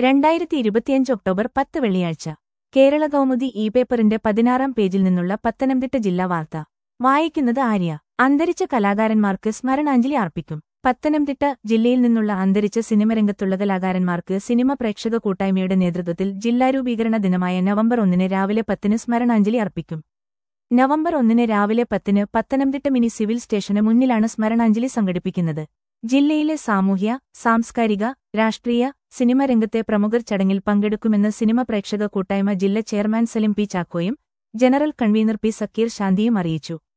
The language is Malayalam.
രണ്ടായിരത്തി ഇരുപത്തിയഞ്ച് ഒക്ടോബർ പത്ത് വെള്ളിയാഴ്ച കേരള കൗമുദി ഇ പേപ്പറിന്റെ പതിനാറാം പേജിൽ നിന്നുള്ള പത്തനംതിട്ട ജില്ലാ വാർത്ത വായിക്കുന്നത് ആര്യ അന്തരിച്ച കലാകാരന്മാർക്ക് സ്മരണാഞ്ജലി അർപ്പിക്കും പത്തനംതിട്ട ജില്ലയിൽ നിന്നുള്ള അന്തരിച്ച സിനിമരംഗത്തുള്ള കലാകാരന്മാർക്ക് സിനിമ പ്രേക്ഷക കൂട്ടായ്മയുടെ നേതൃത്വത്തിൽ ജില്ലാരൂപീകരണ ദിനമായ നവംബർ ഒന്നിന് രാവിലെ പത്തിന് സ്മരണാഞ്ജലി അർപ്പിക്കും നവംബർ ഒന്നിന് രാവിലെ പത്തിന് പത്തനംതിട്ട മിനി സിവിൽ സ്റ്റേഷന് മുന്നിലാണ് സ്മരണാഞ്ജലി സംഘടിപ്പിക്കുന്നത് ജില്ലയിലെ സാമൂഹ്യ സാംസ്കാരിക രാഷ്ട്രീയ സിനിമ രംഗത്തെ പ്രമുഖർ ചടങ്ങിൽ പങ്കെടുക്കുമെന്ന് സിനിമ പ്രേക്ഷക കൂട്ടായ്മ ജില്ല ചെയർമാൻ സലിം പി ചാക്കോയും ജനറൽ കൺവീനർ പി സക്കീർ ശാന്തിയും അറിയിച്ചു